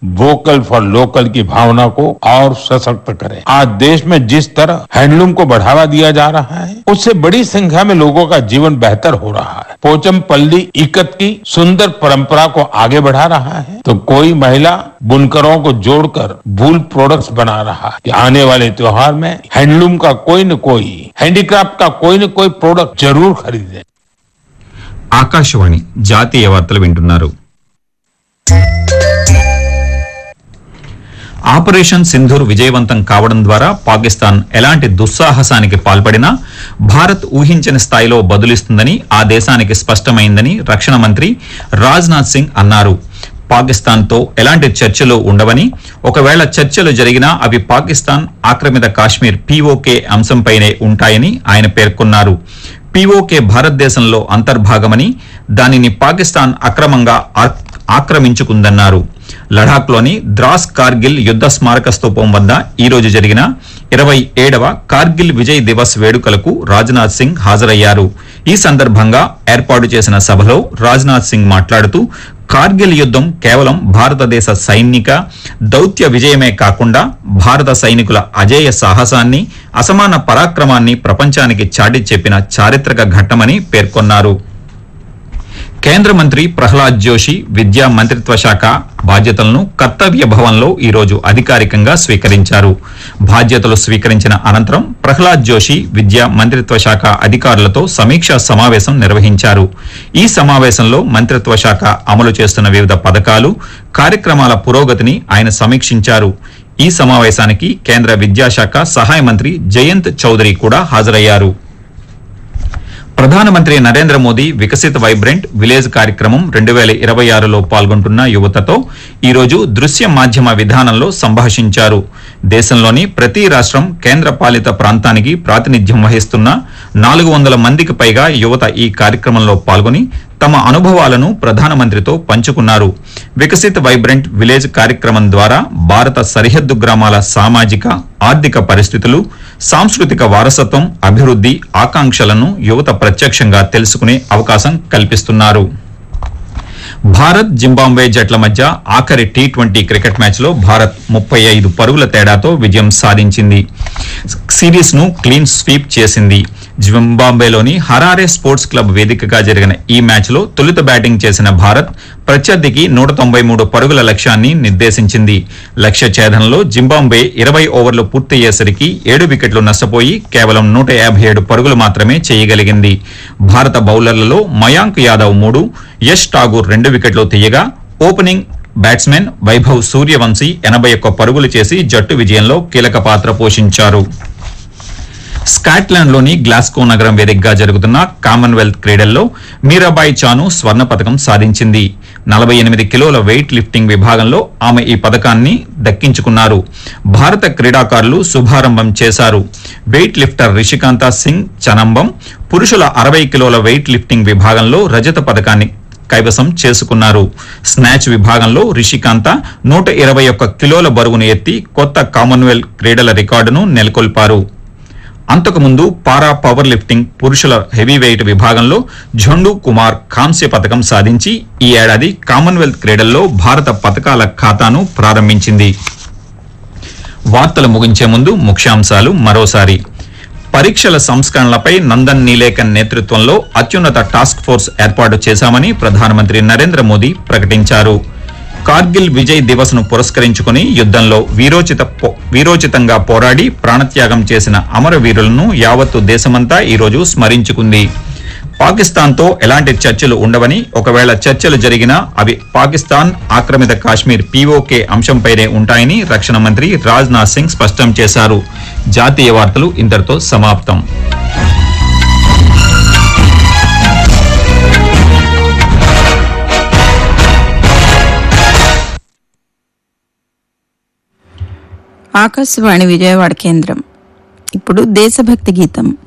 vocal for local की भावना को और सशक्त करें आज देश में जिस तरह हैंडलूम को बढ़ावा दिया जा रहा है उससे बड़ी संख्या में लोगों का जीवन बेहतर हो रहा है पोचमपल्ली इकत की सुंदर परंपरा को आगे बढ़ा रहा है तो कोई महिला बुनकरों को जोड़कर वूल प्रोडक्ट्स बना रहा है आने वाले त्योहार में हैंडलूम का कोई न कोई हैंडीक्राफ्ट का कोई न कोई प्रोडक्ट जरूर खरीदें ఆకాశవాణి జాతీయ వార్తలు వింటున్నారు ఆపరేషన్ సింధూర్ విజయవంతం కావడం ద్వారా పాకిస్తాన్ ఎలాంటి దుస్సాహసానికి పాల్పడినా భారత్ ఊహించని స్థాయిలో బదులిస్తుందని ఆ దేశానికి స్పష్టమైందని రక్షణ మంత్రి రాజ్నాథ్ సింగ్ అన్నారు పాకిస్తాన్తో ఎలాంటి చర్చలు ఉండవని ఒకవేళ చర్చలు జరిగినా అవి పాకిస్తాన్ ఆక్రమిత కాశ్మీర్ పీఓకే అంశంపైనే ఉంటాయని ఆయన పేర్కొన్నారు పీఓకే భారతదేశంలో అంతర్భాగమని దానిని పాకిస్తాన్ అక్రమంగా ఆ- ఆక్రమించుకుందన్నారు లడాఖ్లోని ద్రాస్ కార్గిల్ యుద్ధ స్మారక స్తూపం వద్ద ఈ రోజు జరిగిన ఇరవై ఏడవ కార్గిల్ విజయ్ దివస్ వేడుకలకు రాజ్నాథ్ సింగ్ హాజరయ్యారు ఈ సందర్భంగా ఏర్పాటు చేసిన సభలో రాజ్నాథ్ సింగ్ మాట్లాడుతూ కార్గిల్ యుద్ధం కేవలం భారతదేశ సైనిక దౌత్య విజయమే కాకుండా భారత సైనికుల అజేయ సాహసాన్ని అసమాన పరాక్రమాన్ని ప్రపంచానికి చాటి చెప్పిన చారిత్రక ఘట్టమని పేర్కొన్నారు కేంద్ర మంత్రి ప్రహ్లాద్ జోషి విద్యా మంత్రిత్వ శాఖ బాధ్యతలను కర్తవ్య భవన్లో ఈ రోజు అధికారికంగా స్వీకరించారు బాధ్యతలు స్వీకరించిన అనంతరం ప్రహ్లాద్ జోషి విద్యా మంత్రిత్వ శాఖ అధికారులతో సమీక్షా సమావేశం నిర్వహించారు ఈ సమావేశంలో మంత్రిత్వ శాఖ అమలు చేస్తున్న వివిధ పథకాలు కార్యక్రమాల పురోగతిని ఆయన సమీక్షించారు ఈ సమావేశానికి కేంద్ర విద్యాశాఖ సహాయ మంత్రి జయంత్ చౌదరి కూడా హాజరయ్యారు ప్రధానమంత్రి నరేంద్ర మోదీ వికసిత్ వైబ్రెంట్ విలేజ్ కార్యక్రమం రెండు వేల ఇరవై ఆరులో పాల్గొంటున్న యువతతో ఈరోజు దృశ్య మాధ్యమ విధానంలో సంభాషించారు దేశంలోని ప్రతి రాష్ట్రం కేంద్ర పాలిత ప్రాంతానికి ప్రాతినిధ్యం వహిస్తున్న నాలుగు వందల మందికి పైగా యువత ఈ కార్యక్రమంలో పాల్గొని తమ అనుభవాలను ప్రధానమంత్రితో పంచుకున్నారు వికసిత్ వైబ్రెంట్ విలేజ్ కార్యక్రమం ద్వారా భారత సరిహద్దు గ్రామాల సామాజిక ఆర్థిక పరిస్థితులు సాంస్కృతిక వారసత్వం అభివృద్ధి ఆకాంక్షలను యువత ప్రత్యక్షంగా తెలుసుకునే అవకాశం కల్పిస్తున్నారు భారత్ జింబాబ్వే జట్ల మధ్య ఆఖరి టీ ట్వంటీ క్రికెట్ మ్యాచ్లో భారత్ ముప్పై ఐదు పరుగుల తేడాతో విజయం సాధించింది సిరీస్ ను క్లీన్ స్వీప్ చేసింది జింబాబ్వేలోని హరారే స్పోర్ట్స్ క్లబ్ వేదికగా జరిగిన ఈ మ్యాచ్లో తొలుత బ్యాటింగ్ చేసిన భారత్ ప్రత్యర్థికి నూట తొంభై మూడు పరుగుల లక్ష్యాన్ని నిర్దేశించింది లక్ష్య ఛేదనలో జింబాబ్వే ఇరవై ఓవర్లు పూర్తయ్యేసరికి ఏడు వికెట్లు నష్టపోయి కేవలం నూట యాభై ఏడు పరుగులు మాత్రమే చేయగలిగింది భారత బౌలర్లలో మయాంక్ యాదవ్ మూడు యష్ ఠాగూర్ రెండు వికెట్లు తీయగా ఓపెనింగ్ బ్యాట్స్మెన్ వైభవ్ సూర్యవంశీ ఎనభై ఒక్క పరుగులు చేసి జట్టు విజయంలో కీలక పాత్ర పోషించారు స్కాట్లాండ్లోని గ్లాస్కో నగరం వేదికగా జరుగుతున్న కామన్వెల్త్ క్రీడల్లో మీరాబాయి చాను స్వర్ణ పథకం సాధించింది నలభై ఎనిమిది కిలోల వెయిట్ లిఫ్టింగ్ విభాగంలో ఆమె ఈ పథకాన్ని దక్కించుకున్నారు భారత క్రీడాకారులు శుభారంభం చేశారు వెయిట్ లిఫ్టర్ రిషికాంత సింగ్ చనంబం పురుషుల అరవై కిలోల వెయిట్ లిఫ్టింగ్ విభాగంలో రజత పథకాన్ని కైవసం చేసుకున్నారు స్నాచ్ విభాగంలో రిషికాంత నూట ఇరవై ఒక్క కిలోల బరువును ఎత్తి కొత్త కామన్వెల్త్ క్రీడల రికార్డును నెలకొల్పారు అంతకుముందు పారా పవర్ లిఫ్టింగ్ పురుషుల హెవీ వెయిట్ విభాగంలో ఝండు కుమార్ కాంస్య పథకం సాధించి ఈ ఏడాది కామన్వెల్త్ క్రీడల్లో భారత పథకాల ఖాతాను ప్రారంభించింది వార్తలు ముగించే ముందు ముఖ్యాంశాలు మరోసారి పరీక్షల సంస్కరణలపై నందన్ నీలేకన్ నేతృత్వంలో అత్యున్నత టాస్క్ ఫోర్స్ ఏర్పాటు చేశామని ప్రధానమంత్రి నరేంద్ర మోదీ ప్రకటించారు కార్గిల్ విజయ్ దివస్ ను పురస్కరించుకుని యుద్ధంలో వీరోచిత పో- వీరోచితంగా పోరాడి ప్రాణత్యాగం చేసిన అమరవీరులను యావత్తు దేశమంతా ఈరోజు స్మరించుకుంది పాకిస్తాన్తో ఎలాంటి చర్చలు ఉండవని ఒకవేళ చర్చలు జరిగినా అవి పాకిస్తాన్ ఆక్రమిత కాశ్మీర్ పీఓకే అంశంపైనే ఉంటాయని రక్షణ మంత్రి రాజ్నాథ్ సింగ్ స్పష్టం చేశారు జాతీయ వార్తలు ఇంతటితో సమాప్తం ఆకాశవాణి విజయవాడ కేంద్రం ఇప్పుడు దేశభక్తి గీతం